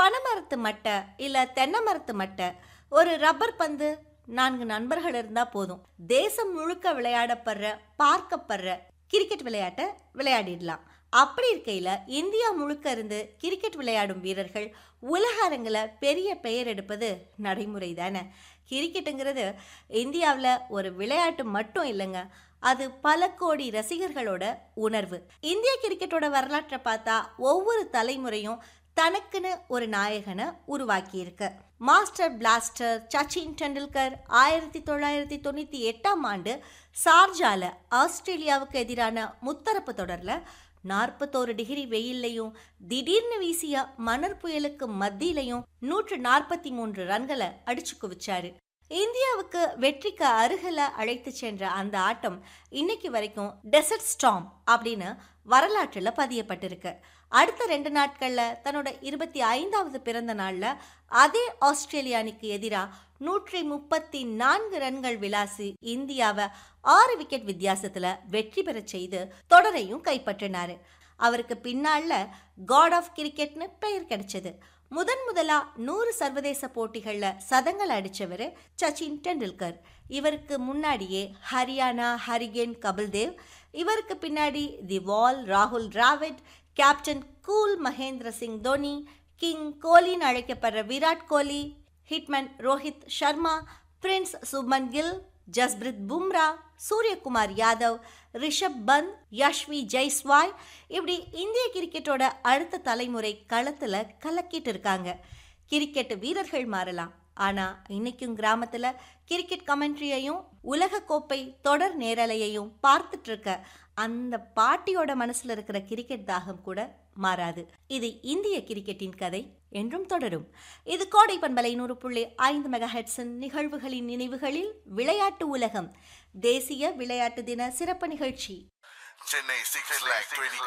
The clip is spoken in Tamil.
பனைமரத்து மட்டை இல்ல தென்னை மரத்து மட்டை ஒரு ரப்பர் பந்து நான்கு நண்பர்கள் இருந்தா போதும் தேசம் முழுக்க விளையாடப்படுற பார்க்கப்படுற கிரிக்கெட் விளையாட்டை விளையாடிடலாம் அப்படி இருக்கையில இந்தியா முழுக்க இருந்து கிரிக்கெட் விளையாடும் வீரர்கள் உலக அரங்கில் பெரிய பெயர் எடுப்பது நடைமுறை தானே கிரிக்கெட்டுங்கிறது இந்தியாவில் ஒரு விளையாட்டு மட்டும் இல்லைங்க அது பல கோடி ரசிகர்களோட உணர்வு இந்திய கிரிக்கெட்டோட வரலாற்றை பார்த்தா ஒவ்வொரு தலைமுறையும் தனக்குன்னு ஒரு நாயகனை உருவாக்கியிருக்கு மாஸ்டர் பிளாஸ்டர் சச்சின் டெண்டுல்கர் ஆயிரத்தி தொள்ளாயிரத்தி தொண்ணூற்றி எட்டாம் ஆண்டு சார்ஜால ஆஸ்திரேலியாவுக்கு எதிரான முத்தரப்பு தொடரில் நாற்பத்தோரு டிகிரி வெயில்லையும் திடீர்னு வீசிய மணற் புயலுக்கு மத்தியிலையும் நூற்று நாற்பத்தி மூன்று ரன்களை அடிச்சு குவிச்சாரு இந்தியாவுக்கு வெற்றிக்கு அருகில அழைத்து சென்ற அந்த ஆட்டம் இன்னைக்கு வரைக்கும் டெசர்ட் ஸ்டாம் அப்படின்னு வரலாற்றில் பதியப்பட்டிருக்கு அடுத்த ரெண்டு நாட்கள்ல தன்னோட இருபத்தி ஐந்தாவது பிறந்த நாள்ல அதே ஆஸ்திரேலிய அணிக்கு எதிராக நூற்றி முப்பத்தி நான்கு ரன்கள் விளாசி இந்தியாவை ஆறு விக்கெட் வித்தியாசத்துல வெற்றி பெறச் செய்து தொடரையும் கைப்பற்றினாரு அவருக்கு பின்னால காட் ஆஃப் கிரிக்கெட்னு பெயர் கிடைச்சது முதன் முதலா நூறு சர்வதேச போட்டிகள்ல சதங்கள் அடிச்சவர் சச்சின் டெண்டுல்கர் இவருக்கு முன்னாடியே ஹரியானா ஹரிகேன் கபில்தேவ் இவருக்கு பின்னாடி தி வால் ராகுல் Dravid captain cool Mahendra Singh Dhoni king கோலின்னு அழைக்கப்படுற விராட் கோலி ஹிட்மேன் ரோஹித் சர்மா பிரின்ஸ் சுப்மன் கில் ஜஸ்பிரித் பும்ரா சூரியகுமார் யாதவ் ரிஷப் பந்த் யஷ்வி ஜெய்ஸ்வால் இப்படி இந்திய கிரிக்கெட்டோட அடுத்த தலைமுறை களத்துல கலக்கிட்டு இருக்காங்க கிரிக்கெட் வீரர்கள் மாறலாம் ஆனா இன்னைக்கும் கிராமத்துல கிரிக்கெட் கமெண்ட்ரியையும் உலக கோப்பை தொடர் நேரலையையும் பார்த்துட்டு இருக்க அந்த பாட்டியோட மனசுல இருக்கிற கிரிக்கெட் தாகம் கூட மாறாது இது இந்திய கிரிக்கெட்டின் கதை என்றும் தொடரும் இது கோடை பண்பலை நூறு புள்ளி ஐந்து மெகா ஹெட்ஸின் நிகழ்வுகளின் நினைவுகளில் விளையாட்டு உலகம் தேசிய விளையாட்டு தின சிறப்பு நிகழ்ச்சி Chennai 6 lakh 20